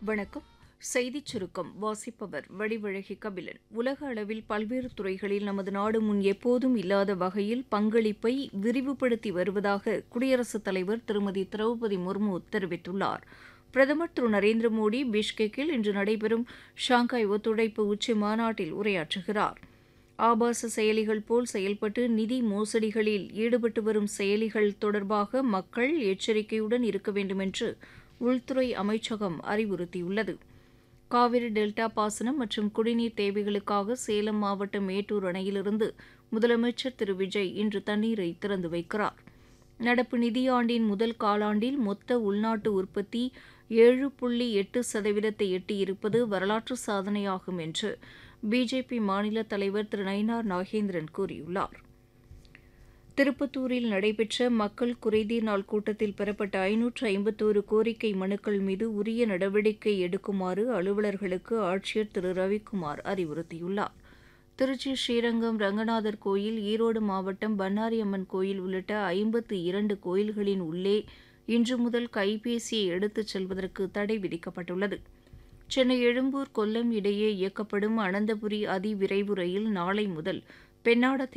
வணக்கம் செய்திச் சுருக்கம் வாசிப்பவர் வடிவழகி கபிலன் உலக அளவில் பல்வேறு துறைகளில் நமது நாடு முன் எப்போதும் இல்லாத வகையில் பங்களிப்பை விரிவுபடுத்தி வருவதாக குடியரசுத் தலைவர் திருமதி திரௌபதி முர்மு தெரிவித்துள்ளார் பிரதமர் திரு நரேந்திர மோடி பிஷ்கெக்கில் இன்று நடைபெறும் ஷாங்காய் ஒத்துழைப்பு உச்சி மாநாட்டில் உரையாற்றுகிறார் ஆபாச செயலிகள் போல் செயல்பட்டு நிதி மோசடிகளில் ஈடுபட்டு வரும் செயலிகள் தொடர்பாக மக்கள் எச்சரிக்கையுடன் இருக்க வேண்டும் என்று உள்துறை அமைச்சகம் அறிவுறுத்தியுள்ளது காவிரி டெல்டா பாசனம் மற்றும் குடிநீர் தேவைகளுக்காக சேலம் மாவட்டம் மேட்டூர் அணையிலிருந்து முதலமைச்சர் திரு விஜய் இன்று தண்ணீரை திறந்து வைக்கிறார் நடப்பு நிதியாண்டின் முதல் காலாண்டில் மொத்த உள்நாட்டு உற்பத்தி ஏழு புள்ளி எட்டு சதவீதத்தை எட்டியிருப்பது வரலாற்று சாதனையாகும் என்று பிஜேபி மாநில தலைவர் திரு நயினார் நாகேந்திரன் கூறியுள்ளார் திருப்பத்தூரில் நடைபெற்ற மக்கள் குறைதீர் நாள் கூட்டத்தில் பெறப்பட்ட ஐநூற்று ஐம்பத்தோரு கோரிக்கை மனுக்கள் மீது உரிய நடவடிக்கை எடுக்குமாறு அலுவலர்களுக்கு ஆட்சியர் திரு ரவிக்குமார் அறிவுறுத்தியுள்ளார் திருச்சி ஸ்ரீரங்கம் ரங்கநாதர் கோயில் ஈரோடு மாவட்டம் பன்னாரி அம்மன் கோயில் உள்ளிட்ட ஐம்பத்து இரண்டு கோயில்களின் உள்ளே இன்று முதல் கைபேசியை எடுத்துச் செல்வதற்கு தடை விதிக்கப்பட்டுள்ளது சென்னை எழும்பூர் கொல்லம் இடையே இயக்கப்படும் அனந்தபுரி அதிவிரைவு ரயில் நாளை முதல் பெண்ணாடத்தில்